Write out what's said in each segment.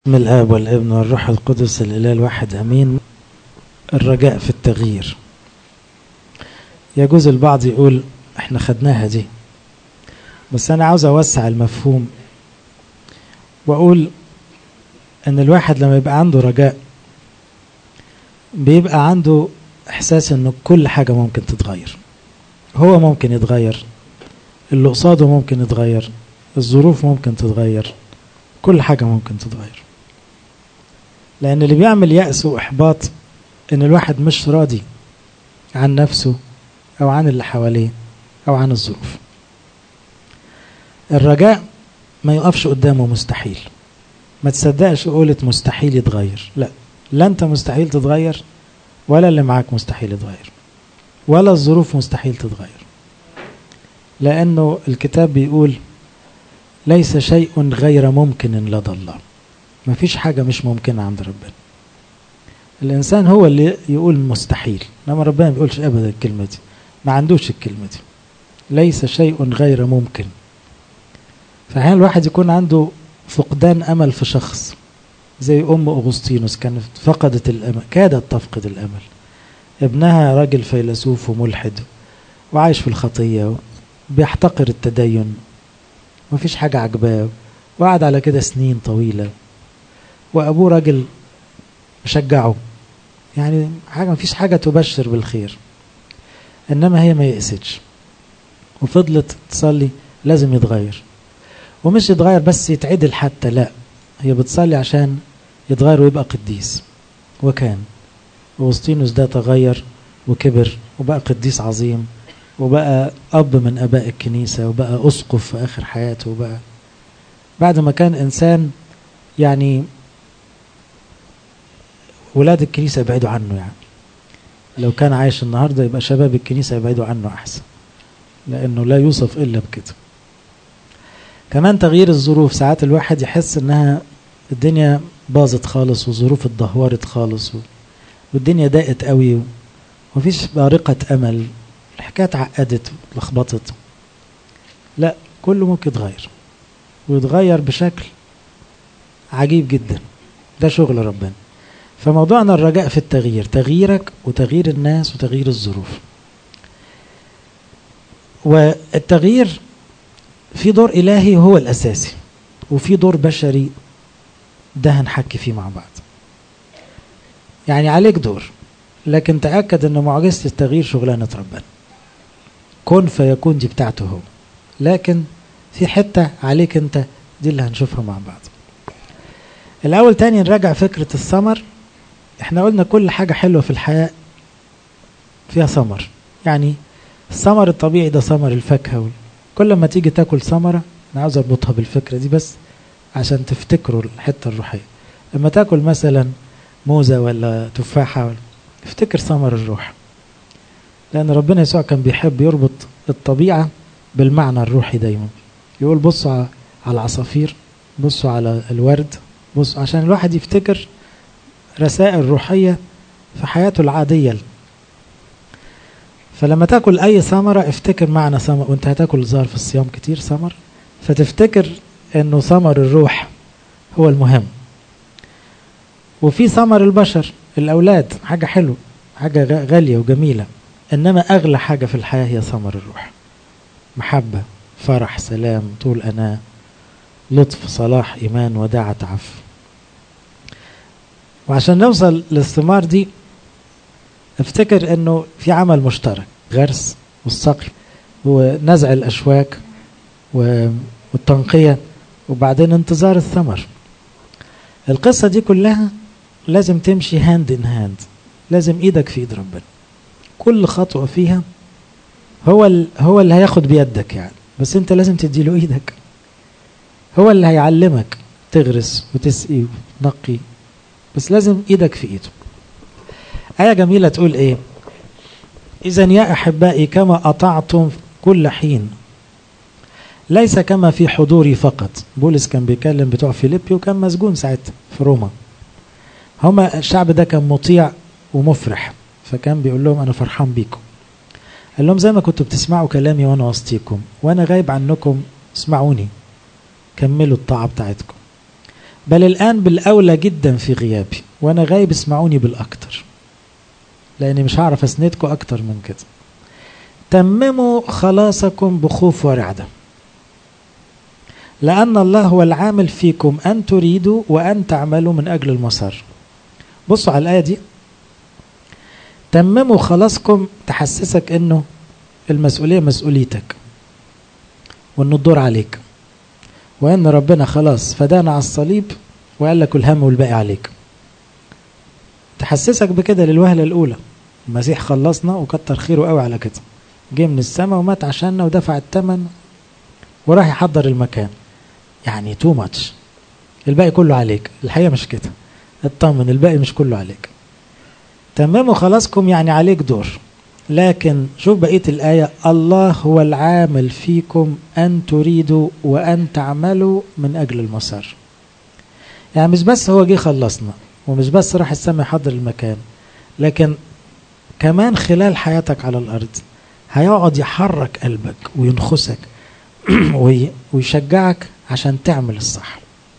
بسم الآب والابن والروح القدس الإله الواحد أمين الرجاء في التغيير يجوز البعض يقول احنا خدناها دي بس أنا عاوز أوسع المفهوم وأقول إن الواحد لما يبقى عنده رجاء بيبقى عنده إحساس إنه كل حاجة ممكن تتغير هو ممكن يتغير اللي قصاده ممكن يتغير الظروف ممكن تتغير كل حاجة ممكن تتغير لأن اللي بيعمل يأس وإحباط إن الواحد مش راضي عن نفسه أو عن اللي حواليه أو عن الظروف الرجاء ما يقفش قدامه مستحيل ما تصدقش قولة مستحيل يتغير لا لا أنت مستحيل تتغير ولا اللي معاك مستحيل يتغير ولا الظروف مستحيل تتغير لأنه الكتاب بيقول ليس شيء غير ممكن لدى الله ما فيش حاجة مش ممكنة عند ربنا الإنسان هو اللي يقول مستحيل إنما ربنا ما بيقولش أبدا الكلمة دي ما عندوش الكلمة دي ليس شيء غير ممكن فأحيانا الواحد يكون عنده فقدان أمل في شخص زي أم أغسطينوس كانت فقدت الأمل كادت تفقد الأمل ابنها راجل فيلسوف وملحد وعايش في الخطية بيحتقر التدين مفيش حاجة عجباه وقعد على كده سنين طويلة وأبوه راجل مشجعه يعني حاجة مفيش حاجة تبشر بالخير إنما هي ما يأستش وفضلت تصلي لازم يتغير ومش يتغير بس يتعدل حتى لا هي بتصلي عشان يتغير ويبقى قديس وكان أغسطينوس ده تغير وكبر وبقى قديس عظيم وبقى أب من أباء الكنيسة وبقى أسقف في آخر حياته وبقى بعد ما كان إنسان يعني ولاد الكنيسة يبعدوا عنه يعني لو كان عايش النهاردة يبقى شباب الكنيسة يبعدوا عنه أحسن لأنه لا يوصف إلا بكده كمان تغيير الظروف ساعات الواحد يحس إنها الدنيا باظت خالص وظروف اتدهورت خالص والدنيا ضاقت قوي ومفيش بارقة أمل الحكاية اتعقدت لخبطت لا كله ممكن يتغير ويتغير بشكل عجيب جدا ده شغل ربنا فموضوعنا الرجاء في التغيير تغييرك وتغيير الناس وتغيير الظروف والتغيير في دور إلهي هو الأساسي وفي دور بشري ده هنحكي فيه مع بعض يعني عليك دور لكن تأكد أن معجزة التغيير شغلانة ربنا كن فيكون دي بتاعته هو لكن في حتة عليك أنت دي اللي هنشوفها مع بعض الأول تاني نراجع فكرة الثمر احنا قلنا كل حاجة حلوة في الحياة فيها ثمر يعني الثمر الطبيعي ده ثمر الفاكهة كل ما تيجي تاكل ثمرة أنا عاوز أربطها بالفكرة دي بس عشان تفتكروا الحتة الروحية لما تاكل مثلا موزة ولا تفاحة ولا افتكر ثمر الروح لأن ربنا يسوع كان بيحب يربط الطبيعة بالمعنى الروحي دايما يقول بصوا على العصافير بصوا على الورد بصوا عشان الواحد يفتكر رسائل روحية في حياته العادية فلما تاكل أي ثمرة افتكر معنى ثمر وانت هتاكل ظهر في الصيام كتير ثمر فتفتكر انه ثمر الروح هو المهم وفي ثمر البشر الأولاد حاجة حلوة حاجة غالية وجميلة إنما أغلى حاجة في الحياة هي ثمر الروح محبة فرح سلام طول أناة لطف صلاح إيمان وداعة عفو وعشان نوصل للثمار دي افتكر انه في عمل مشترك غرس والسقي ونزع الاشواك والتنقية وبعدين انتظار الثمر القصة دي كلها لازم تمشي هاند ان هاند لازم ايدك في ايد ربنا كل خطوة فيها هو هو اللي هياخد بيدك يعني بس انت لازم تديله ايدك هو اللي هيعلمك تغرس وتسقي وتنقي بس لازم ايدك في ايده آية جميلة تقول ايه إذا يا أحبائي كما أطعتم كل حين ليس كما في حضوري فقط بولس كان بيكلم بتوع فيليبي وكان مسجون ساعتها في روما هما الشعب ده كان مطيع ومفرح فكان بيقول لهم أنا فرحان بيكم قال لهم زي ما كنتوا بتسمعوا كلامي وأنا وسطيكم وأنا غايب عنكم اسمعوني كملوا الطاعة بتاعتكم بل الآن بالأولى جدا في غيابي وأنا غايب اسمعوني بالأكتر لأني مش هعرف أسندكم أكتر من كده تمموا خلاصكم بخوف ورعدة لأن الله هو العامل فيكم أن تريدوا وأن تعملوا من أجل المسار بصوا على الآية دي تمموا خلاصكم تحسسك أنه المسؤولية مسؤوليتك وأنه الدور عليك وأن ربنا خلاص فدانا على الصليب وقال لك الهم والباقي عليك تحسسك بكده للوهلة الأولى المسيح خلصنا وكتر خيره قوي على كده جه من السماء ومات عشاننا ودفع الثمن وراح يحضر المكان يعني تو ماتش الباقي كله عليك الحقيقة مش كده اطمن الباقي مش كله عليك تمموا خلاصكم يعني عليك دور لكن شوف بقية الآية الله هو العامل فيكم أن تريدوا وأن تعملوا من أجل المسار يعني مش بس هو جه خلصنا ومش بس راح السماء يحضر المكان لكن كمان خلال حياتك على الأرض هيقعد يحرك قلبك وينخسك ويشجعك عشان تعمل الصح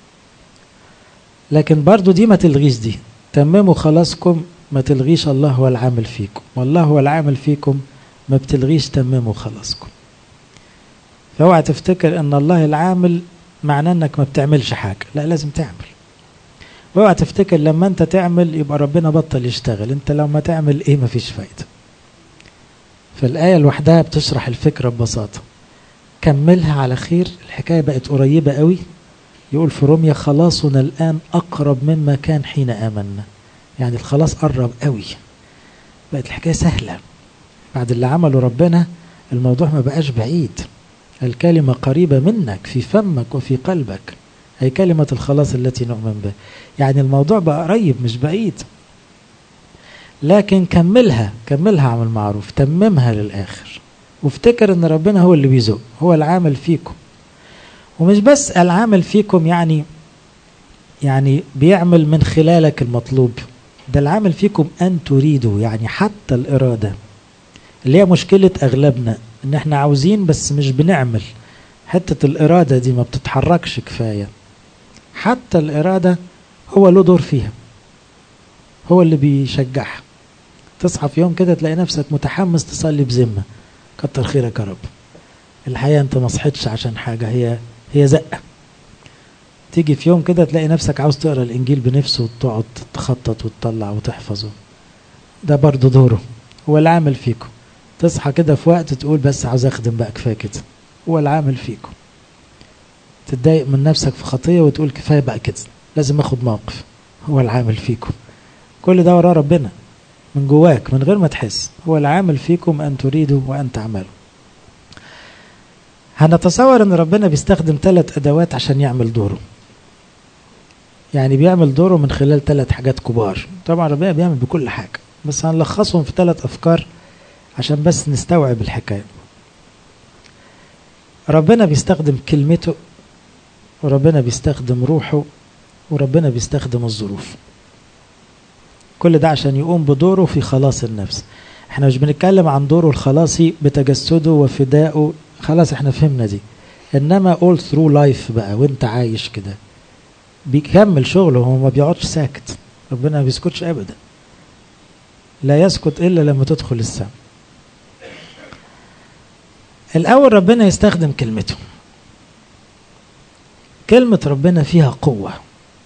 لكن برضو دي ما تلغيش دي تمموا خلاصكم ما تلغيش الله هو العامل فيكم والله هو العامل فيكم ما بتلغيش تمموا خلاصكم فاوعى تفتكر ان الله العامل معناه انك ما بتعملش حاجه لا لازم تعمل واوعى تفتكر لما انت تعمل يبقى ربنا بطل يشتغل انت لو ما تعمل ايه ما فيش فايده فالايه لوحدها بتشرح الفكره ببساطه كملها على خير الحكايه بقت قريبه قوي يقول في روميا خلاصنا الان اقرب مما كان حين امنا يعني الخلاص قرب قوي بقت الحكايه سهله بعد اللي عمله ربنا الموضوع ما بقاش بعيد الكلمة قريبة منك في فمك وفي قلبك أي كلمة الخلاص التي نؤمن بها يعني الموضوع بقى قريب مش بعيد لكن كملها كملها عمل معروف تممها للآخر وافتكر ان ربنا هو اللي بيزق هو العامل فيكم ومش بس العامل فيكم يعني يعني بيعمل من خلالك المطلوب ده العامل فيكم أن تريدوا يعني حتى الإرادة اللي هي مشكلة أغلبنا إن إحنا عاوزين بس مش بنعمل حتة الإرادة دي ما بتتحركش كفاية حتى الإرادة هو له دور فيها هو اللي بيشجعها تصحى في يوم كده تلاقي نفسك متحمس تصلي بذمة كتر خيرك يا رب الحقيقة أنت ما صحيتش عشان حاجة هي هي زقة تيجي في يوم كده تلاقي نفسك عاوز تقرا الانجيل بنفسه وتقعد تخطط وتطلع وتحفظه ده برضه دوره هو العامل فيكم تصحى كده في وقت تقول بس عاوز اخدم بقى كفايه كده هو العامل فيكم تتضايق من نفسك في خطيه وتقول كفايه بقى كده لازم اخد موقف هو العامل فيكم كل ده وراه ربنا من جواك من غير ما تحس هو العامل فيكم ان تريدوا وان تعملوا هنتصور ان ربنا بيستخدم ثلاث ادوات عشان يعمل دوره يعني بيعمل دوره من خلال ثلاث حاجات كبار طبعا ربنا بيعمل بكل حاجة بس هنلخصهم في ثلاث أفكار عشان بس نستوعب الحكاية ربنا بيستخدم كلمته وربنا بيستخدم روحه وربنا بيستخدم الظروف كل ده عشان يقوم بدوره في خلاص النفس احنا مش بنتكلم عن دوره الخلاصي بتجسده وفدائه خلاص احنا فهمنا دي انما all through life بقى وانت عايش كده بيكمل شغله هو ما بيقعدش ساكت ربنا ما بيسكتش ابدا لا يسكت الا لما تدخل السماء الاول ربنا يستخدم كلمته كلمة ربنا فيها قوة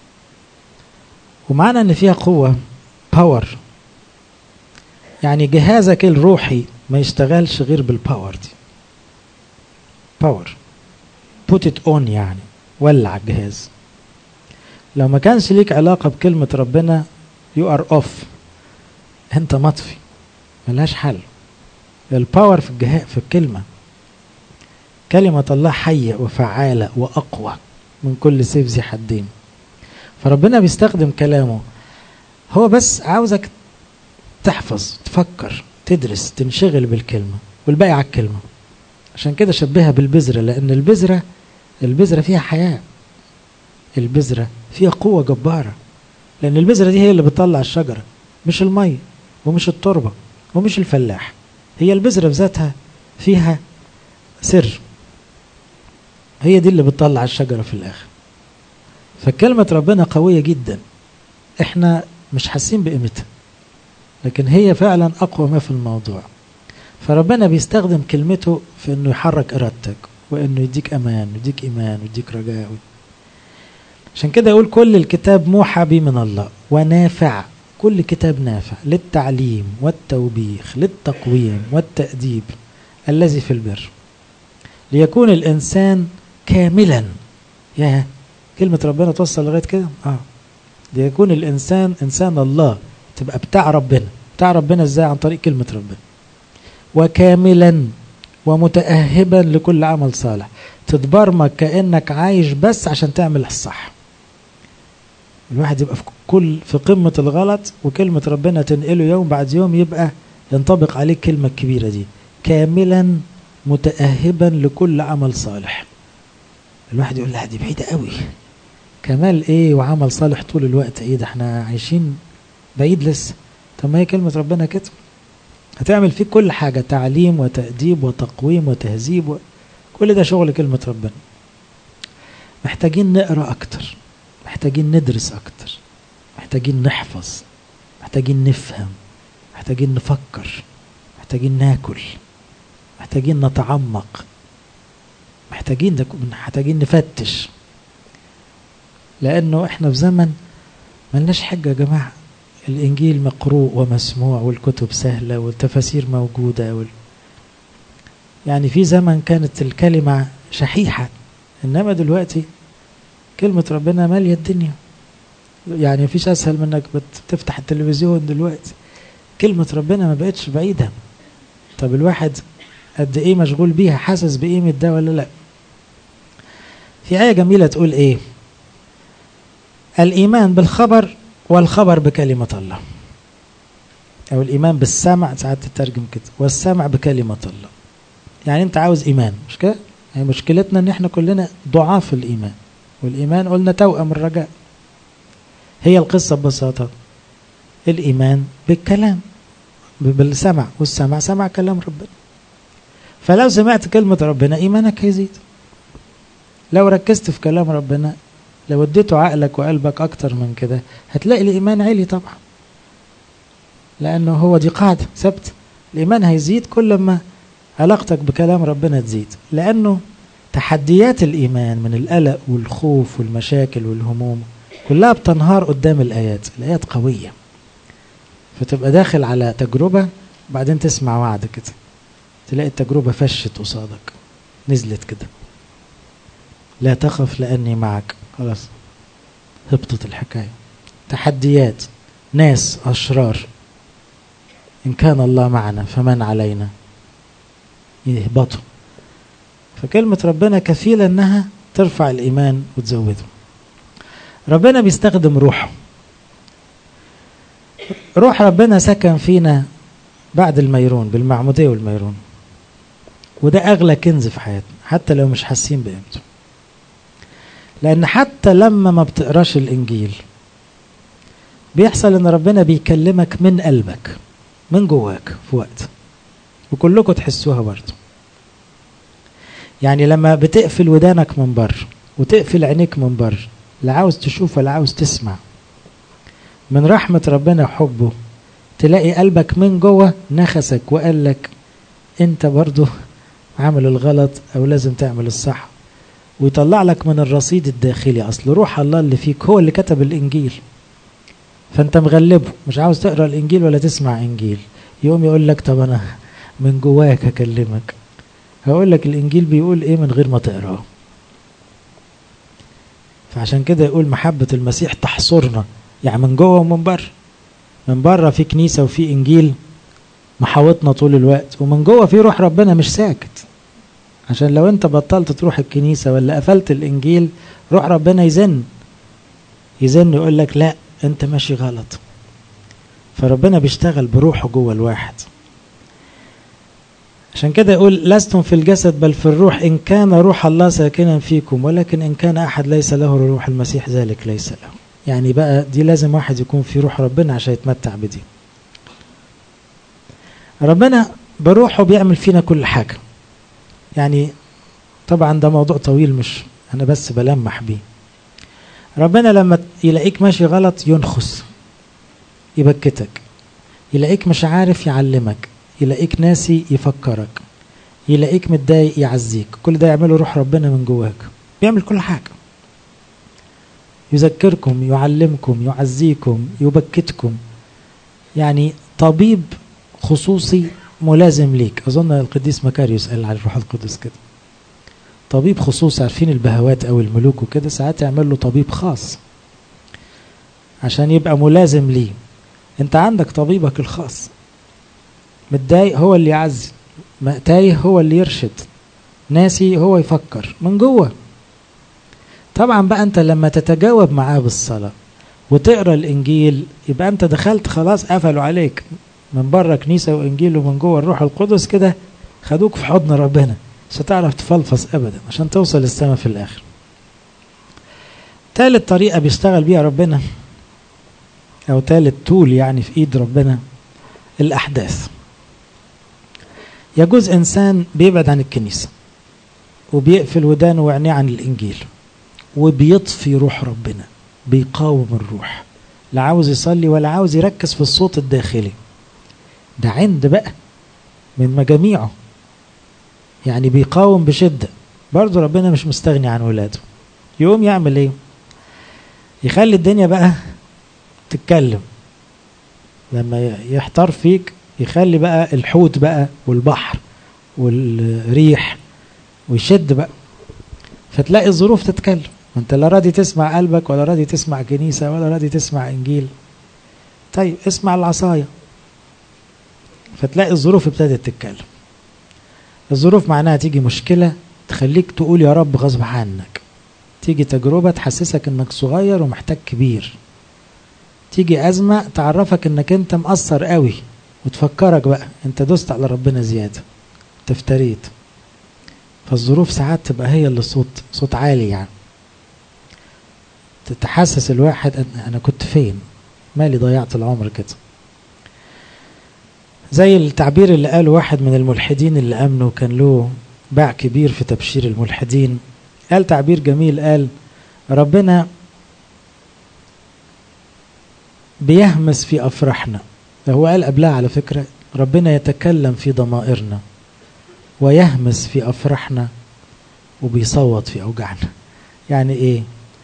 ومعنى ان فيها قوة باور يعني جهازك الروحي ما يشتغلش غير بالباور دي باور put it on يعني ولع الجهاز لو ما كانش ليك علاقة بكلمة ربنا you are off انت مطفي ملهاش حل الباور في الجهاز في الكلمة كلمة الله حية وفعالة وأقوى من كل سيف ذي حدين فربنا بيستخدم كلامه هو بس عاوزك تحفظ تفكر تدرس تنشغل بالكلمة والباقي على الكلمة عشان كده شبهها بالبذرة لأن البذرة البذرة فيها حياة البذرة فيها قوة جبارة لأن البذرة دي هي اللي بتطلع الشجرة مش المية ومش التربة ومش الفلاح هي البذرة بذاتها فيها سر هي دي اللي بتطلع الشجرة في الآخر فكلمة ربنا قوية جدا احنا مش حاسين بقيمتها لكن هي فعلا أقوى ما في الموضوع فربنا بيستخدم كلمته في انه يحرك ارادتك وانه يديك امان ويديك ايمان ويديك رجاء عشان كده يقول كل الكتاب موحى به من الله ونافع كل كتاب نافع للتعليم والتوبيخ للتقويم والتأديب الذي في البر ليكون الإنسان كاملا يا كلمة ربنا توصل لغاية كده آه ليكون الإنسان إنسان الله تبقى بتاع ربنا بتاع ربنا إزاي عن طريق كلمة ربنا وكاملا ومتأهبا لكل عمل صالح تتبرمج كأنك عايش بس عشان تعمل الصح الواحد يبقى في كل في قمة الغلط وكلمة ربنا تنقله يوم بعد يوم يبقى ينطبق عليه الكلمة الكبيرة دي كاملا متأهبا لكل عمل صالح الواحد يقول لا دي بعيدة قوي كمال ايه وعمل صالح طول الوقت ايه ده احنا عايشين بعيد لسه طب ما هي كلمة ربنا كده هتعمل فيك كل حاجة تعليم وتأديب وتقويم وتهذيب و... كل ده شغل كلمة ربنا محتاجين نقرأ أكتر محتاجين ندرس أكتر محتاجين نحفظ محتاجين نفهم محتاجين نفكر محتاجين ناكل محتاجين نتعمق محتاجين ده محتاجين نفتش لأنه احنا في زمن ملناش حاجة يا جماعة الإنجيل مقروء ومسموع والكتب سهلة والتفاسير موجودة وال... يعني في زمن كانت الكلمة شحيحة إنما دلوقتي كلمة ربنا مالية الدنيا يعني مفيش أسهل من إنك بتفتح التلفزيون دلوقتي كلمة ربنا ما بقتش بعيدة طب الواحد قد إيه مشغول بيها حاسس بقيمة ده ولا لأ في آية جميلة تقول إيه الإيمان بالخبر والخبر بكلمة الله أو الإيمان بالسمع ساعات تترجم كده والسمع بكلمة الله يعني أنت عاوز إيمان مش كده؟ يعني مشكلتنا إن إحنا كلنا ضعاف الإيمان والإيمان قلنا توأم الرجاء هي القصة ببساطة الإيمان بالكلام بالسمع والسمع سمع كلام ربنا فلو سمعت كلمة ربنا إيمانك هيزيد لو ركزت في كلام ربنا لو اديته عقلك وقلبك اكتر من كده هتلاقي الايمان عالي طبعا لانه هو دي قاعده ثابته الايمان هيزيد كل ما علاقتك بكلام ربنا تزيد لانه تحديات الايمان من القلق والخوف والمشاكل والهموم كلها بتنهار قدام الايات الايات قويه فتبقى داخل على تجربه بعدين تسمع وعد كده تلاقي التجربه فشت قصادك نزلت كده لا تخف لاني معك خلاص هبطت الحكاية تحديات ناس أشرار إن كان الله معنا فمن علينا يهبطوا فكلمة ربنا كفيلة أنها ترفع الإيمان وتزوده ربنا بيستخدم روحه روح ربنا سكن فينا بعد الميرون بالمعمودية والميرون وده أغلى كنز في حياتنا حتى لو مش حاسين بقيمته لأن حتى لما ما بتقراش الإنجيل بيحصل إن ربنا بيكلمك من قلبك من جواك في وقت وكلكم تحسوها برضه يعني لما بتقفل ودانك من بره وتقفل عينيك من بره لا عاوز تشوف ولا عاوز تسمع من رحمة ربنا وحبه تلاقي قلبك من جوه نخسك وقال لك انت برضه عامل الغلط او لازم تعمل الصح ويطلع لك من الرصيد الداخلي اصل روح الله اللي فيك هو اللي كتب الانجيل فانت مغلبه مش عاوز تقرا الانجيل ولا تسمع انجيل يقوم يقول لك طب انا من جواك هكلمك هقول لك الانجيل بيقول ايه من غير ما تقراه فعشان كده يقول محبة المسيح تحصرنا يعني من جوه ومن بره من بره في كنيسة وفي انجيل محاوطنا طول الوقت ومن جوه في روح ربنا مش ساكت عشان لو انت بطلت تروح الكنيسة ولا قفلت الانجيل روح ربنا يزن يزن يقول لك لا انت ماشي غلط فربنا بيشتغل بروحه جوه الواحد عشان كده يقول لستم في الجسد بل في الروح إن كان روح الله ساكنا فيكم ولكن إن كان أحد ليس له روح المسيح ذلك ليس له يعني بقى دي لازم واحد يكون في روح ربنا عشان يتمتع بدي ربنا بروحه بيعمل فينا كل حاجة يعني طبعا ده موضوع طويل مش أنا بس بلمح بيه ربنا لما يلاقيك ماشي غلط ينخس يبكتك يلاقيك مش عارف يعلمك يلاقيك ناسي يفكرك يلاقيك متضايق يعزيك كل ده يعمله روح ربنا من جواك بيعمل كل حاجة يذكركم يعلمكم يعزيكم يبكتكم يعني طبيب خصوصي ملازم ليك أظن القديس مكاريوس قال على الروح القدس كده طبيب خصوصي عارفين البهوات أو الملوك وكده ساعات يعمل له طبيب خاص عشان يبقى ملازم ليه انت عندك طبيبك الخاص متضايق هو اللي يعزي تايه هو اللي يرشد ناسي هو يفكر من جوه طبعا بقى انت لما تتجاوب معاه بالصلاة وتقرا الانجيل يبقى انت دخلت خلاص قفلوا عليك من بره كنيسة وانجيل ومن جوه الروح القدس كده خدوك في حضن ربنا مش هتعرف تفلفص ابدا عشان توصل للسماء في الاخر تالت طريقة بيشتغل بيها ربنا او تالت تول يعني في ايد ربنا الاحداث يجوز انسان بيبعد عن الكنيسة وبيقفل ودانه وعينيه عن الانجيل وبيطفي روح ربنا بيقاوم الروح لا عاوز يصلي ولا عاوز يركز في الصوت الداخلي ده عند بقى من مجاميعه يعني بيقاوم بشدة برضه ربنا مش مستغني عن ولاده يقوم يعمل ايه يخلي الدنيا بقى تتكلم لما يحتار فيك يخلي بقى الحوت بقى والبحر والريح ويشد بقى فتلاقي الظروف تتكلم وانت لا راضي تسمع قلبك ولا راضي تسمع كنيسة ولا راضي تسمع انجيل طيب اسمع العصاية فتلاقي الظروف ابتدت تتكلم الظروف معناها تيجي مشكلة تخليك تقول يا رب غصب عنك تيجي تجربة تحسسك انك صغير ومحتاج كبير تيجي أزمة تعرفك انك انت مقصر قوي وتفكرك بقى انت دوست على ربنا زيادة تفتريت فالظروف ساعات تبقى هي اللي صوت صوت عالي يعني تتحسس الواحد أن انا كنت فين مالي ضيعت العمر كده زي التعبير اللي قاله واحد من الملحدين اللي امنوا كان له باع كبير في تبشير الملحدين قال تعبير جميل قال ربنا بيهمس في افراحنا هو قال قبلها على فكره ربنا يتكلم في ضمائرنا ويهمس في افراحنا وبيصوت في اوجاعنا يعني ايه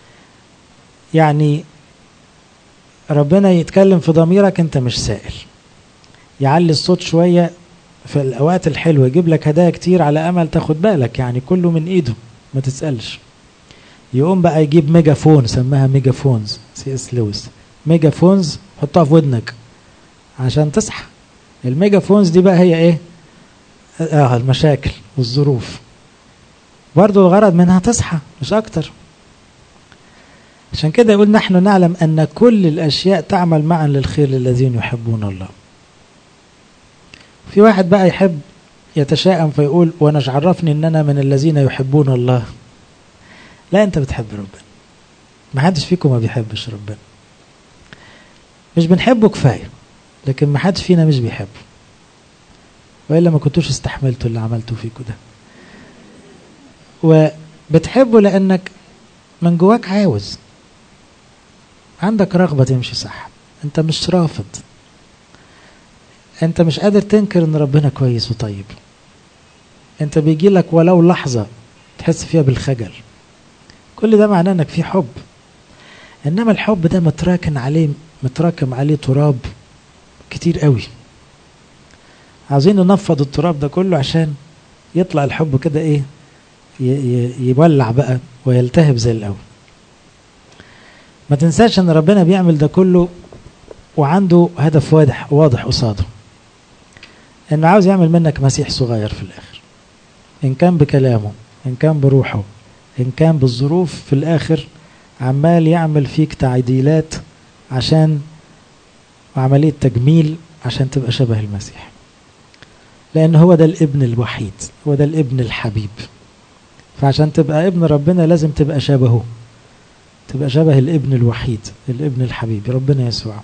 يعني ربنا يتكلم في ضميرك انت مش سائل يعلي الصوت شوية في الأوقات الحلوة يجيب لك هدايا كتير على أمل تاخد بالك يعني كله من إيده ما تسألش يقوم بقى يجيب ميجافون سماها ميجافونز سي اس لويس ميجافونز حطها في ودنك عشان تصحى الميجافونز دي بقى هي ايه اه المشاكل والظروف برضو الغرض منها تصحى مش اكتر عشان كده يقول نحن نعلم ان كل الاشياء تعمل معا للخير للذين يحبون الله في واحد بقى يحب يتشائم فيقول وانا عرفني ان انا من الذين يحبون الله لا انت بتحب ربنا ما حدش فيكم ما بيحبش ربنا مش بنحبه كفايه لكن ما حدش فينا مش بيحبه والا ما كنتوش استحملتوا اللي عملته فيكم ده وبتحبه لانك من جواك عاوز عندك رغبه تمشي صح انت مش رافض انت مش قادر تنكر ان ربنا كويس وطيب انت بيجي لك ولو لحظة تحس فيها بالخجل كل ده معناه انك في حب انما الحب ده متراكم عليه متراكم عليه تراب كتير قوي عاوزين ننفض التراب ده كله عشان يطلع الحب كده ايه يولع بقى ويلتهب زي الاول ما تنساش ان ربنا بيعمل ده كله وعنده هدف واضح واضح قصاده انه عاوز يعمل منك مسيح صغير في الاخر ان كان بكلامه ان كان بروحه ان كان بالظروف في الاخر عمال يعمل فيك تعديلات عشان وعملية تجميل عشان تبقى شبه المسيح لأن هو ده الابن الوحيد هو ده الابن الحبيب فعشان تبقى ابن ربنا لازم تبقى شبهه تبقى شبه الابن الوحيد الابن الحبيب ربنا يسوع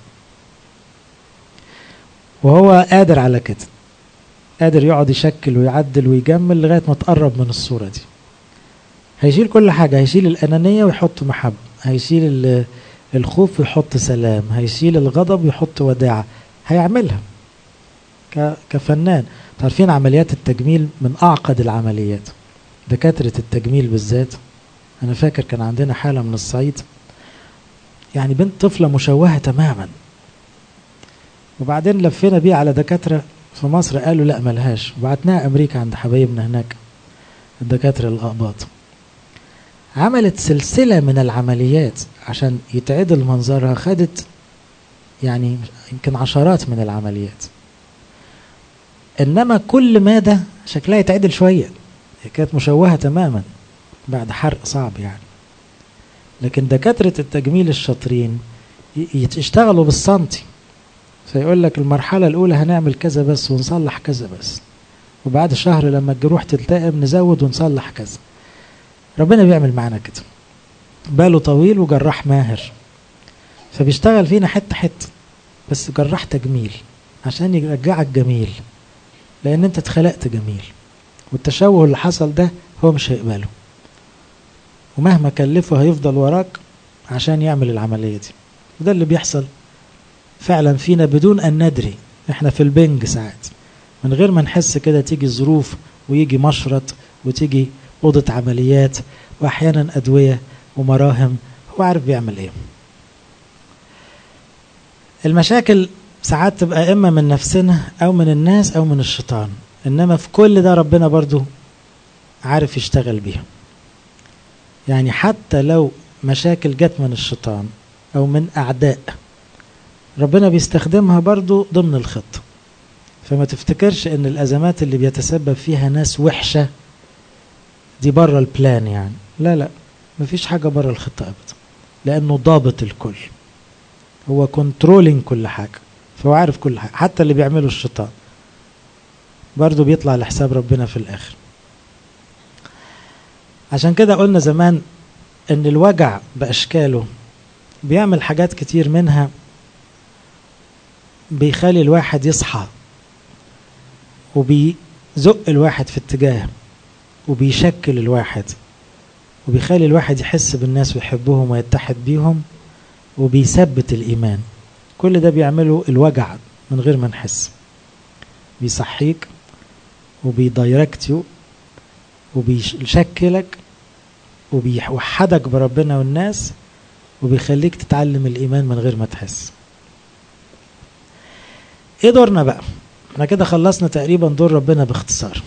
وهو قادر على كده قادر يقعد يشكل ويعدل ويجمل لغاية ما تقرب من الصورة دي هيشيل كل حاجة هيشيل الأنانية ويحط محبة هيشيل الخوف ويحط سلام هيشيل الغضب ويحط وداعة هيعملها كفنان عارفين عمليات التجميل من أعقد العمليات دكاترة التجميل بالذات أنا فاكر كان عندنا حالة من الصعيد يعني بنت طفلة مشوهة تماما وبعدين لفينا بيه على دكاترة في مصر قالوا لا ملهاش وبعتناها أمريكا عند حبايبنا هناك الدكاترة الأقباط عملت سلسلة من العمليات عشان يتعدل منظرها خدت يعني يمكن عشرات من العمليات انما كل مادة شكلها يتعدل شوية هي كانت مشوهة تماما بعد حرق صعب يعني لكن دكاترة التجميل الشاطرين يشتغلوا بالسنتي فيقول لك المرحلة الأولى هنعمل كذا بس ونصلح كذا بس وبعد شهر لما الجروح تلتئم نزود ونصلح كذا ربنا بيعمل معانا كده باله طويل وجراح ماهر فبيشتغل فينا حتة حتة بس جراح تجميل عشان يرجعك جميل لأن أنت اتخلقت جميل والتشوه اللي حصل ده هو مش هيقبله ومهما كلفه هيفضل وراك عشان يعمل العملية دي وده اللي بيحصل فعلا فينا بدون أن ندري احنا في البنج ساعات من غير ما نحس كده تيجي ظروف ويجي مشرط وتيجي أوضة عمليات وأحيانا أدوية ومراهم هو عارف بيعمل إيه المشاكل ساعات تبقى إما من نفسنا أو من الناس أو من الشيطان إنما في كل ده ربنا برضو عارف يشتغل بيها يعني حتى لو مشاكل جت من الشيطان أو من أعداء ربنا بيستخدمها برضو ضمن الخطة فما تفتكرش ان الازمات اللي بيتسبب فيها ناس وحشة دي بره البلان يعني لا لا مفيش حاجة بره الخطة ابدا لانه ضابط الكل هو كنترولينج كل حاجة فهو عارف كل حاجة حتى اللي بيعمله الشيطان برضه بيطلع لحساب ربنا في الاخر عشان كده قلنا زمان ان الوجع باشكاله بيعمل حاجات كتير منها بيخلي الواحد يصحى وبيزق الواحد في اتجاه وبيشكل الواحد وبيخلي الواحد يحس بالناس ويحبهم ويتحد بيهم وبيثبت الإيمان كل ده بيعمله الوجع من غير ما نحس بيصحيك وبيدايركت وبيشكلك وبيوحدك بربنا والناس وبيخليك تتعلم الإيمان من غير ما تحس ايه دورنا بقى احنا كده خلصنا تقريبا دور ربنا باختصار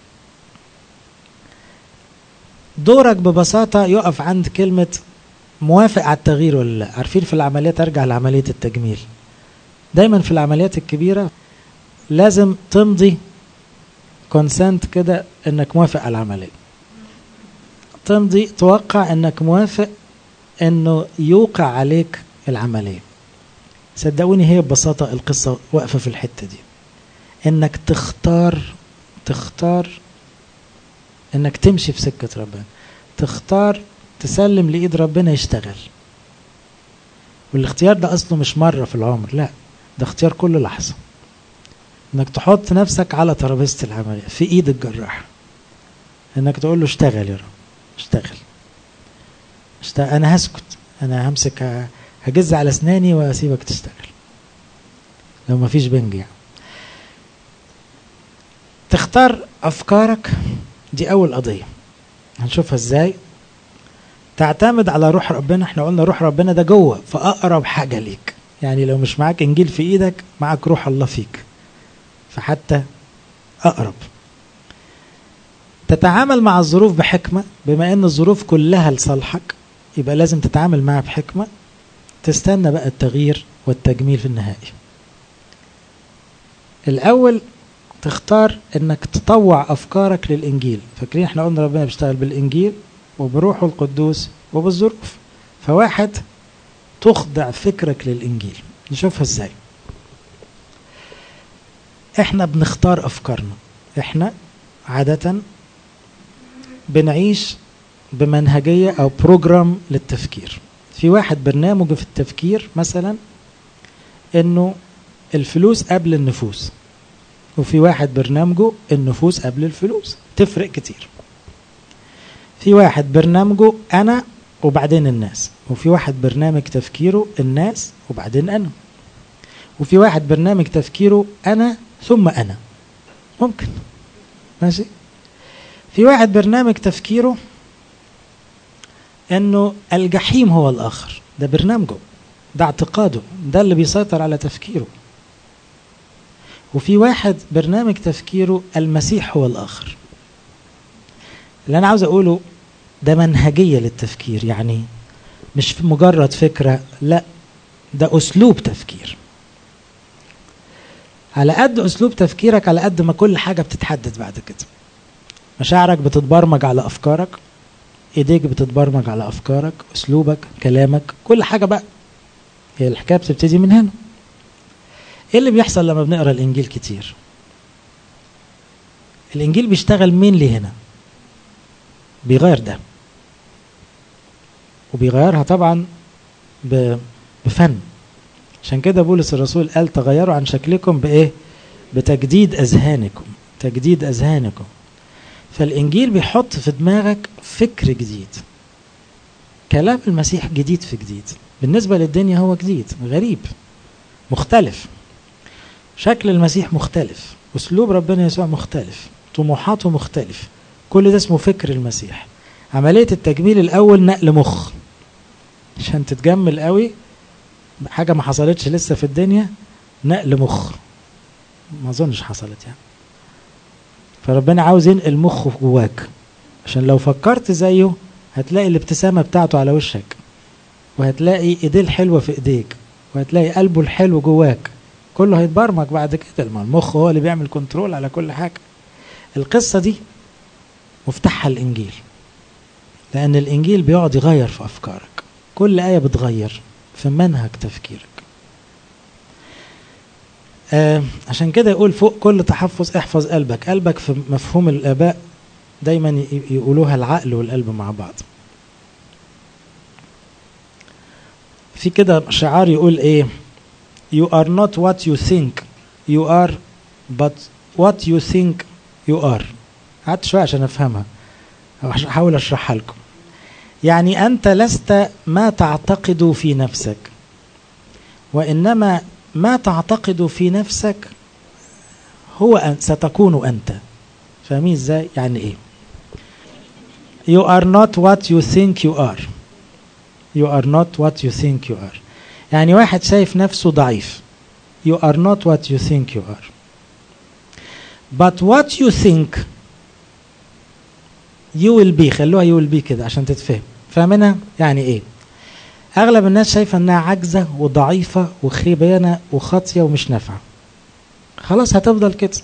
دورك ببساطة يقف عند كلمة موافق على التغيير ولا لا عارفين في العمليات ارجع لعملية التجميل دايما في العمليات الكبيرة لازم تمضي كونسنت كده انك موافق على العملية تمضي توقع انك موافق انه يوقع عليك العملية صدقوني هي ببساطة القصة واقفة في الحتة دي انك تختار تختار انك تمشي في سكة ربنا تختار تسلم لإيد ربنا يشتغل والاختيار ده أصله مش مرة في العمر لا ده اختيار كل لحظة انك تحط نفسك على ترابيزة العملية في ايد الجراح انك تقول له اشتغل يا رب اشتغل, اشتغل. انا هسكت انا همسك هجز على اسناني واسيبك تشتغل لو ما فيش بنج يعني تختار افكارك دي اول قضية هنشوفها ازاي تعتمد على روح ربنا احنا قلنا روح ربنا ده جوه فاقرب حاجة ليك يعني لو مش معاك انجيل في ايدك معاك روح الله فيك فحتى اقرب تتعامل مع الظروف بحكمة بما ان الظروف كلها لصالحك يبقى لازم تتعامل معها بحكمة تستنى بقى التغيير والتجميل في النهائي الاول تختار انك تطوع افكارك للانجيل فاكرين احنا قلنا ربنا بيشتغل بالانجيل وبروحه القدوس وبالظروف فواحد تخضع فكرك للانجيل نشوفها ازاي احنا بنختار افكارنا احنا عادة بنعيش بمنهجية او بروجرام للتفكير في واحد برنامج في التفكير مثلا انه الفلوس قبل النفوس وفي واحد برنامجه النفوس قبل الفلوس تفرق كتير في واحد برنامجه انا وبعدين الناس وفي واحد برنامج تفكيره الناس وبعدين أنا وفي واحد برنامج تفكيره أنا ثم أنا ممكن ماشي في واحد برنامج تفكيره انه الجحيم هو الاخر ده برنامجه ده اعتقاده ده اللي بيسيطر على تفكيره وفي واحد برنامج تفكيره المسيح هو الاخر اللي انا عاوز اقوله ده منهجيه للتفكير يعني مش مجرد فكره لا ده اسلوب تفكير على قد اسلوب تفكيرك على قد ما كل حاجه بتتحدد بعد كده مشاعرك بتتبرمج على افكارك ايديك بتتبرمج على افكارك اسلوبك كلامك كل حاجه بقى هي الحكايه بتبتدي من هنا ايه اللي بيحصل لما بنقرا الانجيل كتير الانجيل بيشتغل مين لي هنا بيغير ده وبيغيرها طبعا بفن عشان كده بولس الرسول قال تغيروا عن شكلكم بايه بتجديد اذهانكم تجديد اذهانكم فالانجيل بيحط في دماغك فكر جديد كلام المسيح جديد في جديد بالنسبة للدنيا هو جديد غريب مختلف شكل المسيح مختلف اسلوب ربنا يسوع مختلف طموحاته مختلف كل ده اسمه فكر المسيح عملية التجميل الأول نقل مخ عشان تتجمل قوي حاجة ما حصلتش لسه في الدنيا نقل مخ ما أظنش حصلت يعني فربنا عاوز ينقل مخه جواك عشان لو فكرت زيه هتلاقي الابتسامة بتاعته على وشك وهتلاقي ايديه الحلوة في ايديك وهتلاقي قلبه الحلو جواك كله هيتبرمج بعد كده ما المخ هو اللي بيعمل كنترول على كل حاجة القصة دي مفتاحها الإنجيل لأن الإنجيل بيقعد يغير في أفكارك كل آية بتغير في منهج تفكيرك آه عشان كده يقول فوق كل تحفظ احفظ قلبك قلبك في مفهوم الآباء دايما يقولوها العقل والقلب مع بعض في كده شعار يقول ايه you are not what you think you are but what you think you are قعدت شوية عشان افهمها احاول اشرحها لكم يعني انت لست ما تعتقد في نفسك وانما ما تعتقد في نفسك هو أن ستكون انت فاهمين ازاي يعني ايه you are not what you think you are you are not what you think you are يعني واحد شايف نفسه ضعيف you are not what you think you are but what you think you will be خلوها you will be كده عشان تتفهم فاهمينها يعني ايه اغلب الناس شايفه انها عاجزه وضعيفه وخيبانه وخاطيه ومش نافعه خلاص هتفضل كده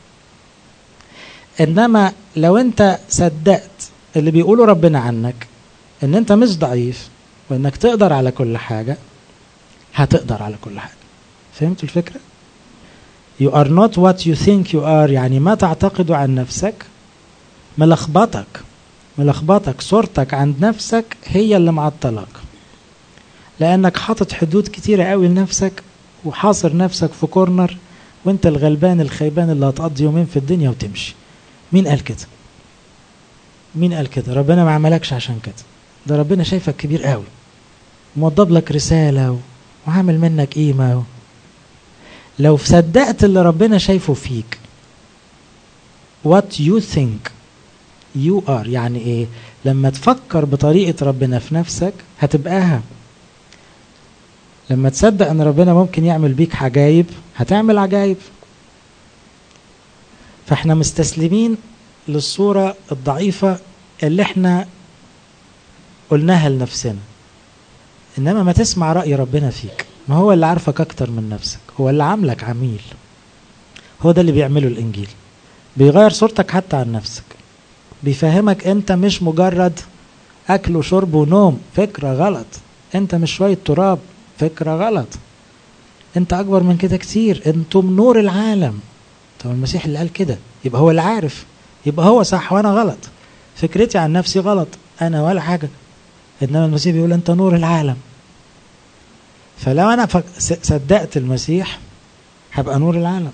انما لو انت صدقت اللي بيقوله ربنا عنك ان انت مش ضعيف وانك تقدر على كل حاجه هتقدر على كل حاجه فهمتوا الفكره you are not what you think you are يعني ما تعتقد عن نفسك ملخبطك ملخبطك صورتك عند نفسك هي اللي معطلك لانك حاطط حدود كتيرة قوي لنفسك وحاصر نفسك في كورنر وانت الغلبان الخيبان اللي هتقضي يومين في الدنيا وتمشي مين قال كده مين قال كده ربنا ما عملكش عشان كده ده ربنا شايفك كبير قوي موضب لك رسالة وعامل منك قيمة و... لو صدقت اللي ربنا شايفه فيك what you think you are يعني ايه لما تفكر بطريقة ربنا في نفسك هتبقاها لما تصدق ان ربنا ممكن يعمل بيك عجايب هتعمل عجايب فاحنا مستسلمين للصورة الضعيفة اللي احنا قلناها لنفسنا انما ما تسمع رأي ربنا فيك ما هو اللي عارفك اكتر من نفسك هو اللي عاملك عميل هو ده اللي بيعمله الانجيل بيغير صورتك حتى عن نفسك بيفهمك انت مش مجرد اكل وشرب ونوم فكرة غلط انت مش شوية تراب فكرة غلط انت اكبر من كده كتير انتم نور العالم طب المسيح اللي قال كده يبقى هو اللي عارف يبقى هو صح وانا غلط فكرتي عن نفسي غلط انا ولا حاجة انما المسيح بيقول انت نور العالم فلو انا صدقت المسيح هبقى نور العالم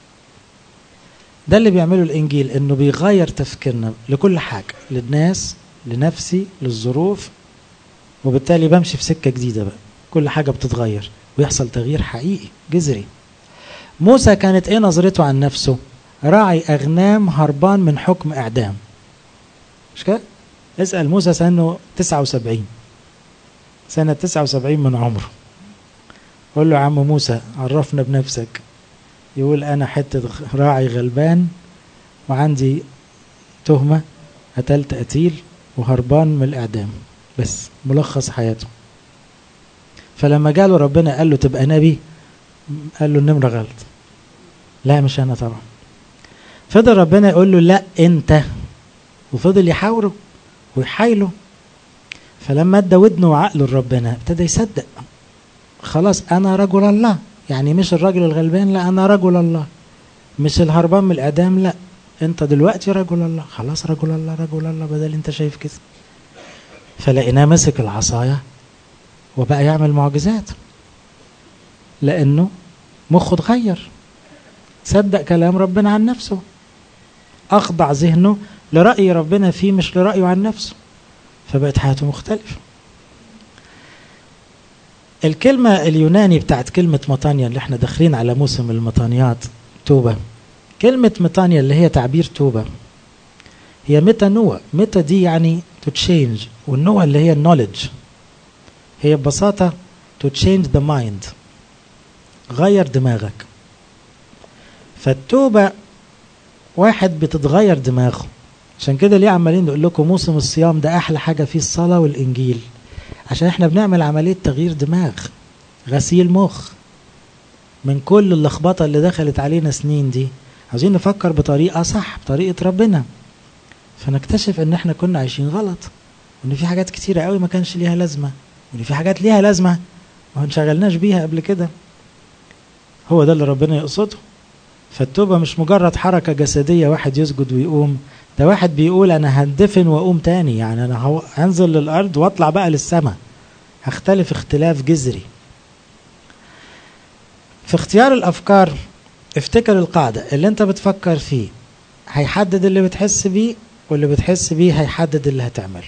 ده اللي بيعمله الانجيل انه بيغير تفكيرنا لكل حاجه للناس لنفسي للظروف وبالتالي بمشي في سكة جديدة بقى كل حاجة بتتغير ويحصل تغيير حقيقي جذري موسى كانت ايه نظرته عن نفسه راعي أغنام هربان من حكم إعدام مش كده اسأل موسى سنه 79 سنة 79 من عمره قول له يا عم موسى عرفنا بنفسك يقول أنا حتة راعي غلبان وعندي تهمة قتلت قتيل وهربان من الإعدام بس ملخص حياته فلما جاله ربنا قال له تبقى نبي قال له النمرة غلط لا مش أنا طبعا فضل ربنا يقول له لا أنت وفضل يحاوره ويحايله فلما ادى ودنه وعقله لربنا ابتدى يصدق خلاص انا رجل الله يعني مش الراجل الغلبان لا انا رجل الله مش الهربان من الاعدام لا انت دلوقتي رجل الله خلاص رجل الله رجل الله بدل انت شايف كده فلقيناه مسك العصايه وبقى يعمل معجزات لانه مخه اتغير صدق كلام ربنا عن نفسه اخضع ذهنه لرأي ربنا فيه مش لرأيه عن نفسه فبقت حياته مختلفة الكلمة اليوناني بتاعت كلمة مطانيا اللي احنا داخلين على موسم المطانيات توبة كلمة مطانيا اللي هي تعبير توبة هي متى نوى متى دي يعني to change والنوى اللي هي knowledge هي ببساطة to change the mind غير دماغك فالتوبة واحد بتتغير دماغه عشان كده ليه عمالين نقول لكم موسم الصيام ده احلى حاجه فيه الصلاه والانجيل عشان احنا بنعمل عمليه تغيير دماغ غسيل مخ من كل اللخبطه اللي دخلت علينا سنين دي عاوزين نفكر بطريقه صح بطريقه ربنا فنكتشف ان احنا كنا عايشين غلط وان في حاجات كتيره قوي ما كانش ليها لازمه وان في حاجات ليها لازمه ما انشغلناش بيها قبل كده هو ده اللي ربنا يقصده فالتوبه مش مجرد حركه جسديه واحد يسجد ويقوم ده واحد بيقول انا هندفن واقوم تاني يعني انا هنزل للارض واطلع بقى للسماء هختلف اختلاف جذري في اختيار الافكار افتكر القاعدة اللي انت بتفكر فيه هيحدد اللي بتحس بيه واللي بتحس بيه هيحدد اللي هتعمله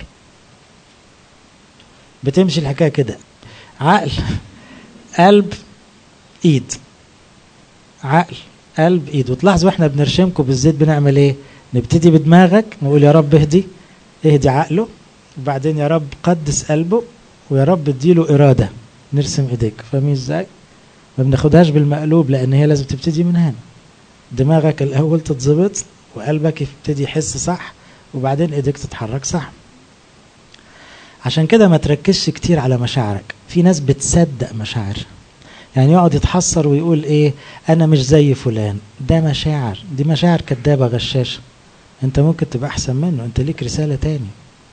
بتمشي الحكاية كده عقل قلب ايد عقل قلب ايد وتلاحظوا احنا بنرشمكم بالزيت بنعمل ايه نبتدي بدماغك نقول يا رب اهدي اهدي عقله وبعدين يا رب قدس قلبه ويا رب اديله إرادة نرسم ايديك فاهمين ازاي ما بناخدهاش بالمقلوب لان هي لازم تبتدي من هنا دماغك الاول تتظبط وقلبك يبتدي يحس صح وبعدين ايديك تتحرك صح عشان كده ما تركزش كتير على مشاعرك في ناس بتصدق مشاعر يعني يقعد يتحسر ويقول ايه انا مش زي فلان ده مشاعر دي مشاعر كدابه غشاشه انت ممكن تبقى احسن منه انت ليك رساله تاني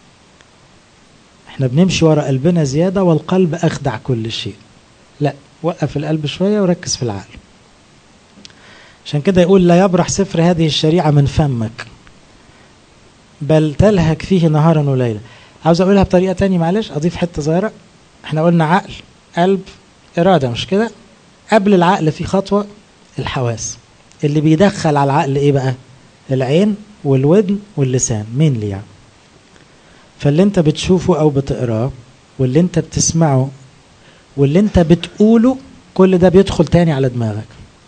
احنا بنمشي ورا قلبنا زياده والقلب اخدع كل شيء لا وقف القلب شويه وركز في العقل عشان كده يقول لا يبرح سفر هذه الشريعه من فمك بل تلهك فيه نهارا وليلا عاوز اقولها بطريقه تانية معلش اضيف حته صغيره احنا قلنا عقل قلب اراده مش كده قبل العقل في خطوه الحواس اللي بيدخل على العقل ايه بقى العين والودن واللسان مين اللي يعني فاللي انت بتشوفه او بتقراه واللي انت بتسمعه واللي انت بتقوله كل ده بيدخل تاني على دماغك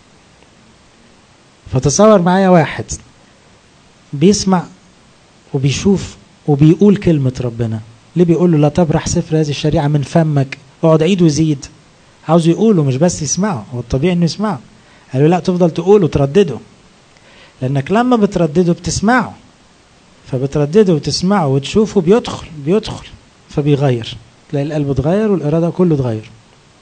فتصور معايا واحد بيسمع وبيشوف وبيقول كلمة ربنا ليه بيقول له لا تبرح سفر هذه الشريعة من فمك اقعد عيد وزيد عاوز يقوله مش بس يسمعه هو الطبيعي انه يسمعه قالوا لا تفضل تقوله وتردده لانك لما بتردده بتسمعه فبتردده وتسمعه وتشوفه بيدخل بيدخل فبيغير تلاقي القلب اتغير والاراده كله اتغير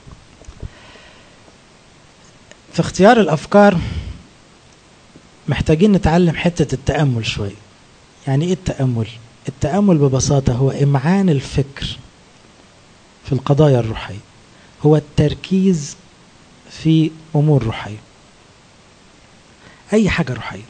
في اختيار الافكار محتاجين نتعلم حته التامل شويه يعني ايه التامل التامل ببساطه هو امعان الفكر في القضايا الروحيه هو التركيز في امور روحيه اي حاجه روحيه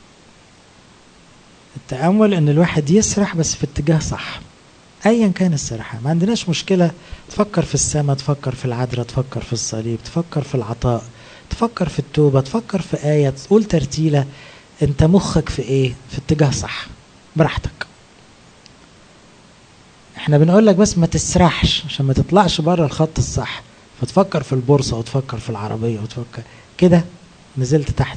التامل ان الواحد يسرح بس في اتجاه صح ايا كان السرحه ما عندناش مشكله تفكر في السماء تفكر في العذراء تفكر في الصليب تفكر في العطاء تفكر في التوبه تفكر في ايه تقول ترتيله انت مخك في ايه في اتجاه صح براحتك احنا بنقول لك بس ما تسرحش عشان ما تطلعش بره الخط الصح فتفكر في البورصة وتفكر في العربية وتفكر كده نزلت تحت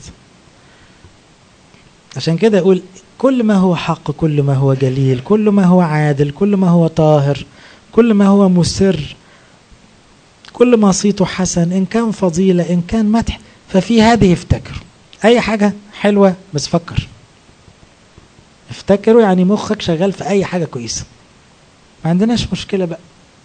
عشان كده يقول كل ما هو حق كل ما هو جليل كل ما هو عادل كل ما هو طاهر كل ما هو مسر كل ما صيته حسن إن كان فضيلة إن كان مدح ففي هذه افتكروا أي حاجة حلوة بس فكر افتكروا يعني مخك شغال في أي حاجة كويسة ما عندناش مشكلة بقى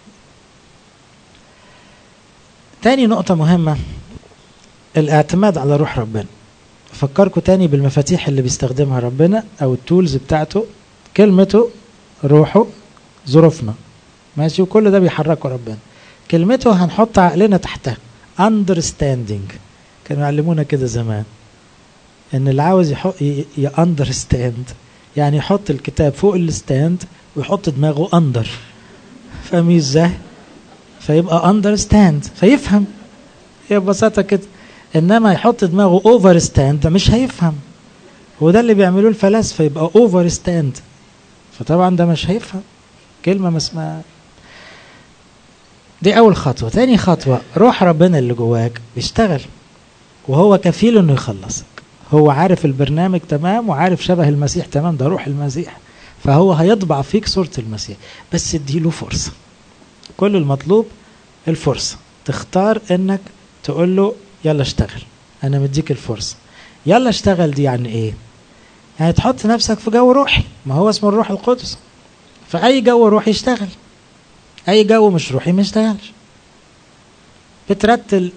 تاني نقطة مهمة الاعتماد على روح ربنا فكركم تاني بالمفاتيح اللي بيستخدمها ربنا او التولز بتاعته كلمته روحه ظروفنا ماشي وكل ده بيحركه ربنا كلمته هنحط عقلنا تحتها understanding كانوا يعلمونا كده زمان ان اللي عاوز يحط ياندرستاند يعني يحط الكتاب فوق الستاند ويحط دماغه اندر فاهمين ازاي فيبقى اندرستاند فيفهم هي ببساطه كده انما يحط دماغه اوفر ستاند مش هيفهم وده اللي بيعملوه الفلاسفه يبقى اوفر ستاند فطبعا ده مش هيفهم كلمه ما اسمها دي اول خطوه تاني خطوه روح ربنا اللي جواك بيشتغل وهو كفيل انه يخلصك هو عارف البرنامج تمام وعارف شبه المسيح تمام ده روح المسيح فهو هيطبع فيك صورة المسيح بس اديله فرصة كل المطلوب الفرصة تختار انك تقول له يلا اشتغل انا مديك الفرصة يلا اشتغل دي يعني ايه يعني تحط نفسك في جو روحي ما هو اسمه الروح القدس فاي جو روحي يشتغل اي جو مش روحي ما يشتغلش بترتل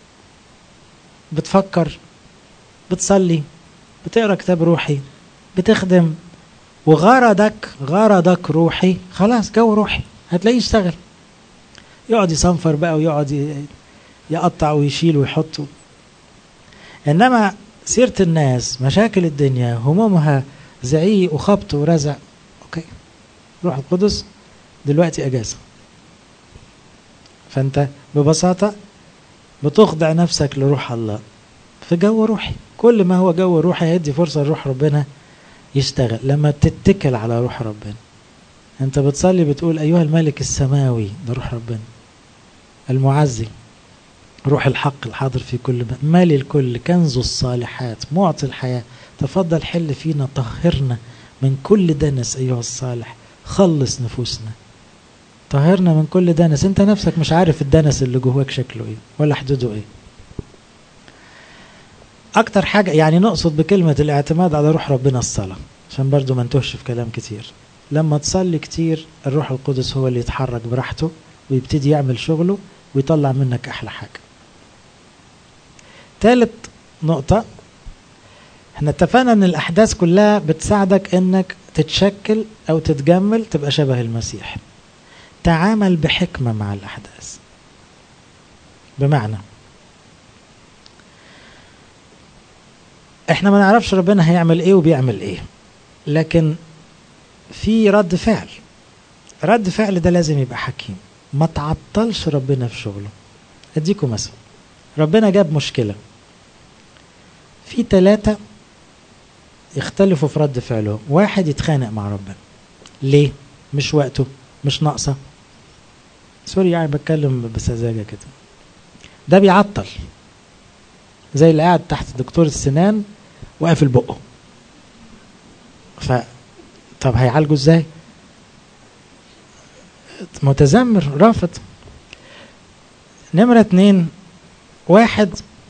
بتفكر بتصلي بتقرا كتاب روحي بتخدم وغرضك غرضك روحي خلاص جو روحي هتلاقيه يشتغل يقعد يصنفر بقى ويقعد يقطع ويشيل ويحط انما سيرة الناس مشاكل الدنيا همومها زعيق وخبط ورزع اوكي روح القدس دلوقتي اجازة فانت ببساطة بتخضع نفسك لروح الله في جو روحي كل ما هو جو روحي هيدي فرصة لروح ربنا يشتغل لما تتكل على روح ربنا انت بتصلي بتقول ايها الملك السماوي ده روح ربنا المعزي روح الحق الحاضر في كل مالي الكل كنز الصالحات معطي الحياة تفضل حل فينا طهرنا من كل دنس أيها الصالح خلص نفوسنا طهرنا من كل دنس انت نفسك مش عارف الدنس اللي جواك شكله ايه ولا حدوده ايه اكتر حاجة يعني نقصد بكلمة الاعتماد على روح ربنا الصلاة عشان برضو ما نتوهش في كلام كتير لما تصلي كتير الروح القدس هو اللي يتحرك براحته ويبتدي يعمل شغله ويطلع منك احلى حاجة ثالث نقطة احنا اتفقنا ان الاحداث كلها بتساعدك انك تتشكل او تتجمل تبقى شبه المسيح تعامل بحكمة مع الاحداث بمعنى احنا ما نعرفش ربنا هيعمل ايه وبيعمل ايه لكن في رد فعل رد فعل ده لازم يبقى حكيم ما تعطلش ربنا في شغله اديكم مثلا ربنا جاب مشكلة في ثلاثة يختلفوا في رد فعلهم واحد يتخانق مع ربنا ليه مش وقته مش ناقصة سوري يعني بتكلم بسذاجة كده ده بيعطل زي اللي قاعد تحت دكتور السنان وقافل بقه ف طب هيعالجه ازاي متذمر رافض نمرة اتنين واحد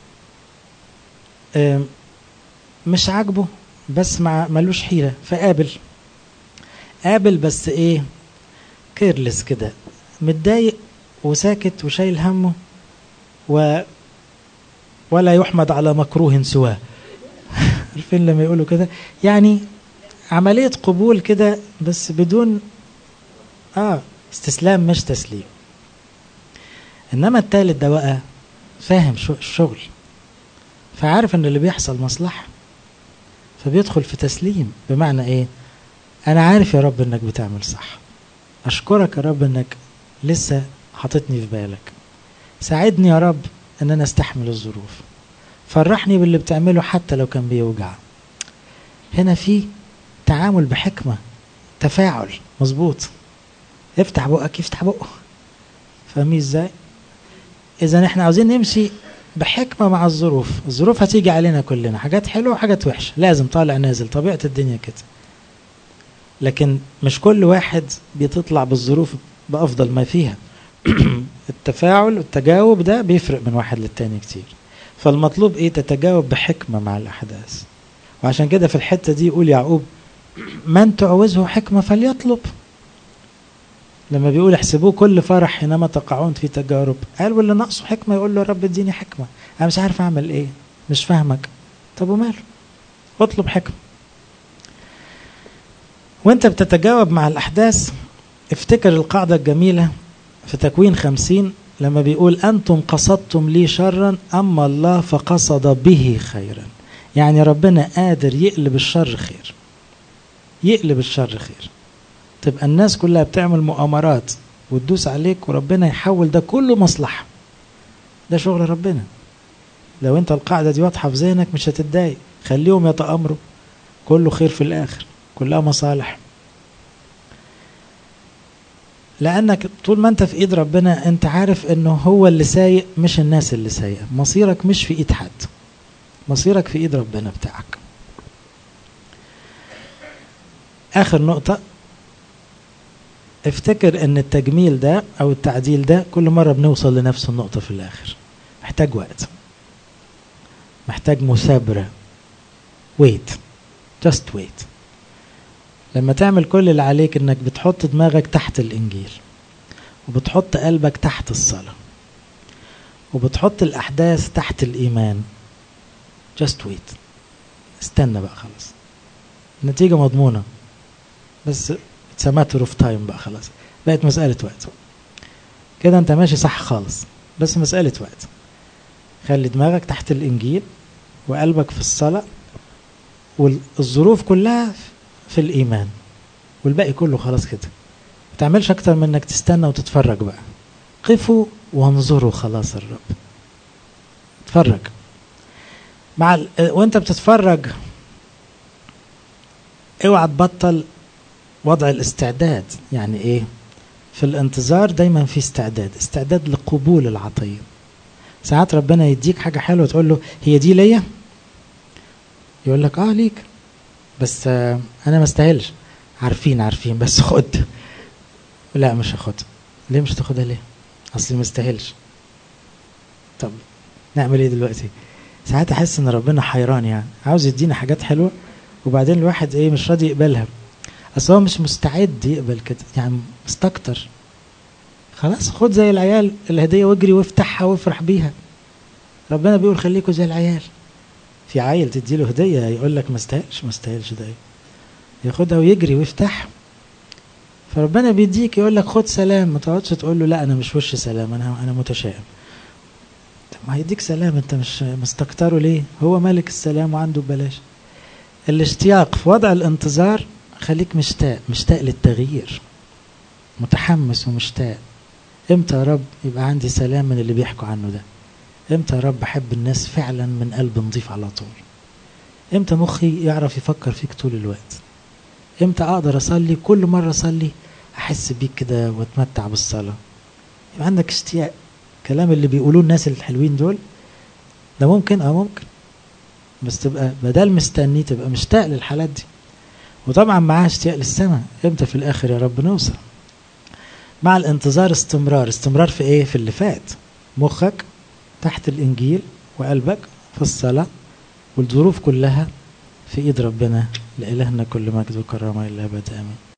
مش عاجبه بس مع ملوش حيلة فقابل قابل بس ايه كيرلس كده متضايق وساكت وشايل همه و ولا يحمد على مكروه سواه عارفين لما يقولوا كده يعني عملية قبول كده بس بدون اه استسلام مش تسليم انما التالت ده بقى فاهم شو الشغل فعارف ان اللي بيحصل مصلحة فبيدخل في تسليم بمعنى ايه انا عارف يا رب انك بتعمل صح اشكرك يا رب انك لسه حاططني في بالك ساعدني يا رب ان انا استحمل الظروف فرحني باللي بتعمله حتى لو كان بيوجع هنا في تعامل بحكمة تفاعل مظبوط افتح بقك يفتح بقه فاهمين ازاي اذا احنا عاوزين نمشي بحكمة مع الظروف الظروف هتيجي علينا كلنا حاجات حلوة وحاجات وحشة لازم طالع نازل طبيعة الدنيا كده لكن مش كل واحد بتطلع بالظروف بأفضل ما فيها التفاعل والتجاوب ده بيفرق من واحد للتاني كتير فالمطلوب ايه تتجاوب بحكمة مع الأحداث وعشان كده في الحتة دي يقول يعقوب من تعوزه حكمة فليطلب لما بيقول احسبوه كل فرح حينما تقعون في تجارب قال واللي ناقصه حكمة يقول له يا رب اديني حكمة أنا مش عارف أعمل إيه مش فاهمك طب وماله اطلب حكمة وانت بتتجاوب مع الأحداث افتكر القاعدة الجميلة في تكوين خمسين لما بيقول أنتم قصدتم لي شرا أما الله فقصد به خيرا يعني ربنا قادر يقلب الشر خير يقلب الشر خير تبقى الناس كلها بتعمل مؤامرات وتدوس عليك وربنا يحول ده كله مصلحة ده شغل ربنا لو انت القاعدة دي واضحة في ذهنك مش هتتضايق خليهم يتأمروا كله خير في الآخر كلها مصالح لأنك طول ما أنت في إيد ربنا أنت عارف أنه هو اللي سايق مش الناس اللي سايقة مصيرك مش في إيد حد مصيرك في إيد ربنا بتاعك آخر نقطة افتكر ان التجميل ده او التعديل ده كل مرة بنوصل لنفس النقطة في الاخر محتاج وقت محتاج مثابرة wait just wait لما تعمل كل اللي عليك انك بتحط دماغك تحت الانجيل وبتحط قلبك تحت الصلاة وبتحط الاحداث تحت الايمان just wait استنى بقى خلاص النتيجة مضمونة بس اتس ماتر اوف تايم بقى خلاص بقت مسألة وقت كده انت ماشي صح خالص بس مسألة وقت خلي دماغك تحت الانجيل وقلبك في الصلاة والظروف كلها في الايمان والباقي كله خلاص كده ما تعملش اكتر من انك تستنى وتتفرج بقى قفوا وانظروا خلاص الرب اتفرج مع ال... وانت بتتفرج اوعى تبطل وضع الاستعداد يعني ايه في الانتظار دايما في استعداد استعداد لقبول العطية ساعات ربنا يديك حاجة حلوة تقول له هي دي ليا يقول لك اه ليك بس آه انا ما استاهلش عارفين عارفين بس خد لا مش هاخد ليه مش تاخدها ليه اصلي ما استاهلش طب نعمل ايه دلوقتي ساعات احس ان ربنا حيران يعني عاوز يدينا حاجات حلوه وبعدين الواحد ايه مش راضي يقبلها اصل هو مش مستعد يقبل كده يعني مستكتر خلاص خد زي العيال الهديه واجري وافتحها وافرح بيها ربنا بيقول خليكوا زي العيال في عيل تدي له هديه يقول لك ما استاهلش ما استاهلش ده ياخدها ويجري ويفتح فربنا بيديك يقول لك خد سلام ما تقعدش تقول له لا انا مش وش سلام انا انا متشائم ما هيديك سلام انت مش مستكتره ليه هو ملك السلام وعنده ببلاش الاشتياق في وضع الانتظار خليك مشتاق مشتاق للتغيير متحمس ومشتاق امتى يا رب يبقى عندي سلام من اللي بيحكوا عنه ده امتى يا رب احب الناس فعلا من قلب نظيف على طول امتى مخي يعرف يفكر فيك طول الوقت امتى اقدر اصلي كل مره اصلي احس بيك كده واتمتع بالصلاه يبقى عندك اشتياق الكلام اللي بيقولوه الناس الحلوين دول ده ممكن اه ممكن بس تبقى بدل مستني تبقى مشتاق للحالات دي وطبعا معاه اشتياق للسماء امتى في الاخر يا رب نوصل مع الانتظار استمرار استمرار في ايه في اللي فات مخك تحت الانجيل وقلبك في الصلاه والظروف كلها في ايد ربنا لالهنا كل مجد وكرامه الى ابد امين